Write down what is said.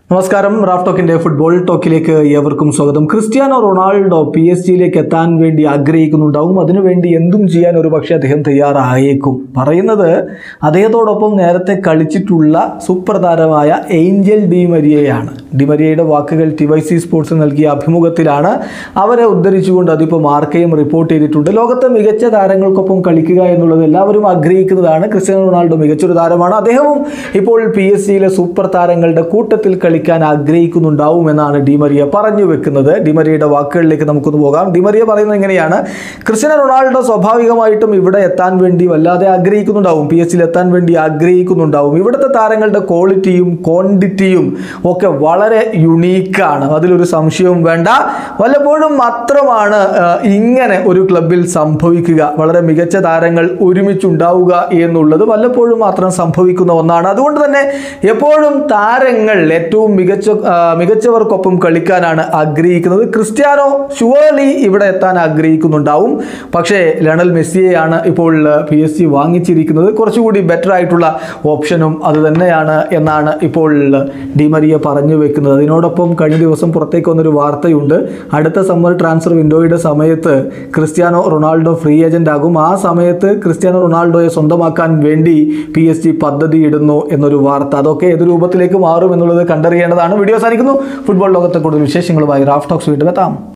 നമസ്കാരം Raf ടോക്കിന്റെ football ടോക്കിലേക്ക് ഏവർക്കും സ്വാഗതം ക്രിസ്ത്യാനോ റൊണാൾഡോ പി എസ് ജിയിലേക്ക് എത്താൻ വേണ്ടി ആഗ്രഹിക്കുന്നുണ്ടാവും അതിനുവേണ്ടി എന്തും ചെയ്യാൻ ഒരു പക്ഷേ അദ്ദേഹം തയ്യാറായേക്കും പറയുന്നത് അദ്ദേഹത്തോടൊപ്പം നേരത്തെ കളിച്ചിട്ടുള്ള സൂപ്പർ താരമായ ഏഞ്ചൽ ഡി മരിയയാണ് ഡി മരിയയുടെ വാക്കുകൾ ടി വൈ സി സ്പോർട്സിന് നൽകിയ അഭിമുഖത്തിലാണ് അവരെ ഉദ്ധരിച്ചുകൊണ്ട് അതിപ്പോൾ മാർക്കയും റിപ്പോർട്ട് ചെയ്തിട്ടുണ്ട് ലോകത്തെ മികച്ച താരങ്ങൾക്കൊപ്പം കളിക്കുക എന്നുള്ളത് എല്ലാവരും ആഗ്രഹിക്കുന്നതാണ് ക്രിസ്ത്യാനോ റൊണാൾഡോ മികച്ചൊരു താരമാണ് അദ്ദേഹവും ഇപ്പോൾ പി എസ് സിയിലെ സൂപ്പർ താരങ്ങളുടെ കൂട്ടത്തിൽ കളിക്കാൻ ആഗ്രഹിക്കുന്നുണ്ടാവും എന്നാണ് ഡിമരിയ പറഞ്ഞു വെക്കുന്നത് ഡിമരിയയുടെ വാക്കുകളിലേക്ക് നമുക്കൊന്ന് പോകാം ഡിമരിയ പറയുന്നത് എങ്ങനെയാണ് ക്രിസ്ത്യാനോ റൊണാൾഡോ സ്വാഭാവികമായിട്ടും ഇവിടെ എത്താൻ വേണ്ടി വല്ലാതെ ആഗ്രഹിക്കുന്നുണ്ടാവും പി എസ് സിയിൽ എത്താൻ വേണ്ടി ആഗ്രഹിക്കുന്നുണ്ടാവും ഇവിടുത്തെ താരങ്ങളുടെ ക്വാളിറ്റിയും ക്വാണ്ടിറ്റിയും ഒക്കെ വളരെ യുണീക്കാണ് അതിലൊരു സംശയവും വേണ്ട വല്ലപ്പോഴും മാത്രമാണ് ആ, ഇങ്ങനെ ഒരു ക്ലബിൽ സംഭവിക്കുക വളരെ മികച്ച താരങ്ങൾ ഒരുമിച്ചുണ്ടാവുക എന്നുള്ളത് വല്ലപ്പോഴും മാത്രം സംഭവിക്കുന്ന ഒന്നാണ് അതുകൊണ്ട് തന്നെ എപ്പോഴും താരങ്ങൾ ഏറ്റവും മികച്ച ആ, മികച്ചവർക്കൊപ്പം കളിക്കാനാണ് ആഗ്രഹിക്കുന്നത് ക്രിസ്ത്യാനോ ഷുവർലി ഇവിടെ എത്താൻ ആഗ്രഹിക്കുന്നുണ്ടാവും പക്ഷേ ലണൽ മെസ്സിയെയാണ് ഇപ്പോൾ പി എസ് സി വാങ്ങിച്ചിരിക്കുന്നത് കുറച്ചുകൂടി ബെറ്റർ ആയിട്ടുള്ള ഓപ്ഷനും അത് തന്നെയാണ് എന്നാണ് ഇപ്പോൾ ഡിമരിയ പറഞ്ഞു വെക്കുന്നത് അതിനോടൊപ്പം കഴിഞ്ഞ ദിവസം പുറത്തേക്ക് വന്നൊരു വാർത്തയുണ്ട് അടുത്ത സമ്മർ ട്രാൻസ്ഫർ വിൻഡോയുടെ സമയത്ത് ക്രിസ്ത്യാനോ റൊണാൾഡോ ഫ്രീ ഏജന്റ് ആകും ആ സമയത്ത് ക്രിസ്ത്യാനോ റൊണാൾഡോയെ സ്വന്തമാക്കാൻ വേണ്ടി പി എസ് ജി പദ്ധതി ഇടുന്നു എന്നൊരു വാർത്ത അതൊക്കെ ഏത് രൂപത്തിലേക്ക് മാറും എന്നുള്ളത് കണ്ടറിയേണ്ടതാണ് വീഡിയോ സാധിക്കുന്നു ഫുട്ബോൾ ലോകത്തെ കൂടുതൽ വിശേഷങ്ങളുമായി റാഫ് ടോക്സ് വീണ്ടും എത്താം